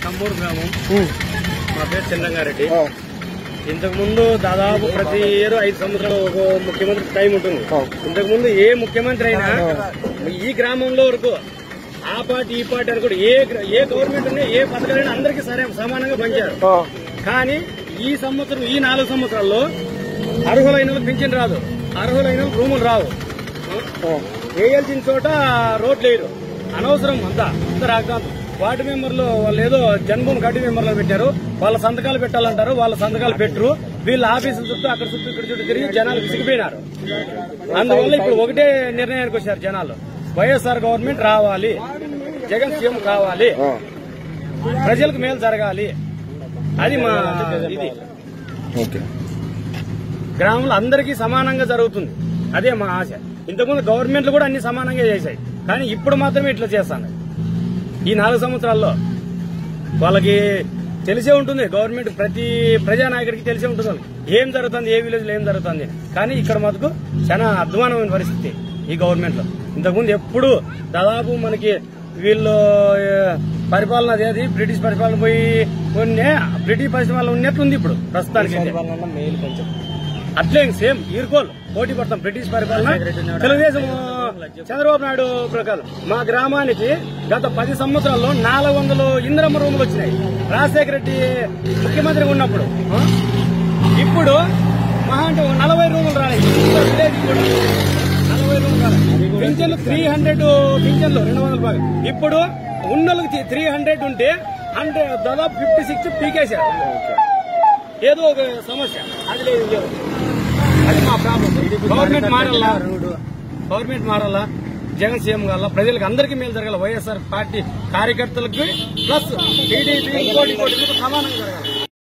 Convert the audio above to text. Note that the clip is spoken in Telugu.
కమ్మూరు గ్రామం ఉమ్. మా పేరు చంద్రంగారెడ్డి ఆ, ఇంతకు ముందు దాదాపు ప్రతి ఇయర్ ఐదు సంవత్సరాలు ఒక ముఖ్యమంత్రి టైం ఉంటుంది ఆ. ఇంతకు ముందు ఏ ముఖ్యమంత్రి అయినా ఈ గ్రామంలో వరకు ఆ పార్టీ ఈ పార్టీ అని కూడా ఏ గ్ర- ఏ గవర్నమెంట్ ఉన్నా ఏ పథకాలైనా అందరికీ సరే సమానంగా పంచారు ఆ, కానీ ఈ సంవత్సరం ఈ నాలుగు సంవత్సరాల్లో అర్హులైన వాళ్ళకి పింఛన్ రాదు అర్హులైన వాళ్ళకి రూములు రావు ఆ. వేయాల్సిన చోట రోడ్లు వేయరు అనవసరం అంతా అంత రాగ్దాంతం వార్డు మెంబర్లు వాళ్ళు ఏదో జన్మభూమి గడ్డి మెంబర్లు పెట్టారు వాళ్ళ సంతకాలు పెట్టాలంటారు వాళ్ళ సంతకాలు పెట్టరు వీళ్ళ ఆఫీసుల చుట్టూ అక్కడ చుట్టూ ఇక్కడ చుట్టూ తిరిగి జనాలు విసిగిపోయినారు అందువల్ల ఇప్పుడు ఒకటే నిర్ణయానికి వచ్చారు జనాలు వైఎస్ఆర్ గవర్నమెంట్ రావాలి జగన్ సీఎం కావాలి ఆ. ప్రజలకు మేలు జరగాలి అది మా ఇది ఓకే గ్రామంలో అందరికీ సమానంగా జరుగుతుంది అదే మా ఆశ ఇంతకుముందు గవర్నమెంట్లు కూడా అన్ని సమానంగా చేశాయి కానీ ఇప్పుడు మాత్రమే ఇట్లా చేస్తాను ఈ నాలుగు సంవత్సరాల్లో వాళ్ళకి తెలిసే ఉంటుంది గవర్నమెంట్ ప్రతి ప్రజానాయకుడికి తెలిసే ఉంటుంది వాళ్ళకి. ఏం జరుగుతుంది ఏ విలేజ్ లో ఏం జరుగుతుంది అని. కానీ ఇక్కడ మటుకు చాలా అధ్వానమైన పరిస్థితి ఈ గవర్నమెంట్ లో ఇంతకుముందు ఎప్పుడు దాదాపు మనకి వీళ్ళు ఏ, పరిపాలన అదేది బ్రిటిష్ పరిపాలన పోయి ఉన్నే బ్రిటిష్ పరిపాలన ఉన్నట్టుంది ఇప్పుడు ప్రస్తుతానికి మేలు కొంచెం అట్లే సేమ్ ఈర్కోల్ పోటీ పడతాం బ్రిటిష్ పరిపాలన తెలుగుదేశం చంద్రబాబు నాయుడు ప్రకారం మా గ్రామానికి గత పది సంవత్సరాల్లో నాలుగు వందలు ఇంద్రమ్మ రూములు వచ్చినాయి రాజశేఖర రెడ్డి ముఖ్యమంత్రిగా ఉన్నప్పుడు ఆ? ఇప్పుడు మహా అంటే ఒక నలభై రూములు రాలేదు ఇంకో విలేజ్ కూడా నలభై రూములు రాలేదు పింఛన్లు త్రీ హండ్రెడ్ పింఛన్లు రెండు వందల రూపాయలు ఇప్పుడు ఉన్నోళ్ళకి త్రీ హండ్రెడ్ ఉంటే హండ్రెడ్ దాదాపు ఫిఫ్టీ సిక్స్ పీకేశారు ఏదో ఒక సమస్య అది లేదు ఇది లేదు. అది మా ప్రాబ్లం గవర్నమెంట్ మారాలా గవర్నమెంట్ మారాలా జగన్ సీఎం కావాలా ప్రజలకు అందరికీ మేలు జరగాలి వైఎస్ఆర్ పార్టీ కార్యకర్తలకి ప్లస్ టీడీపీ ఇంకోటి ఇంకోటి ఇంకోటి సమానంగా జరగాలి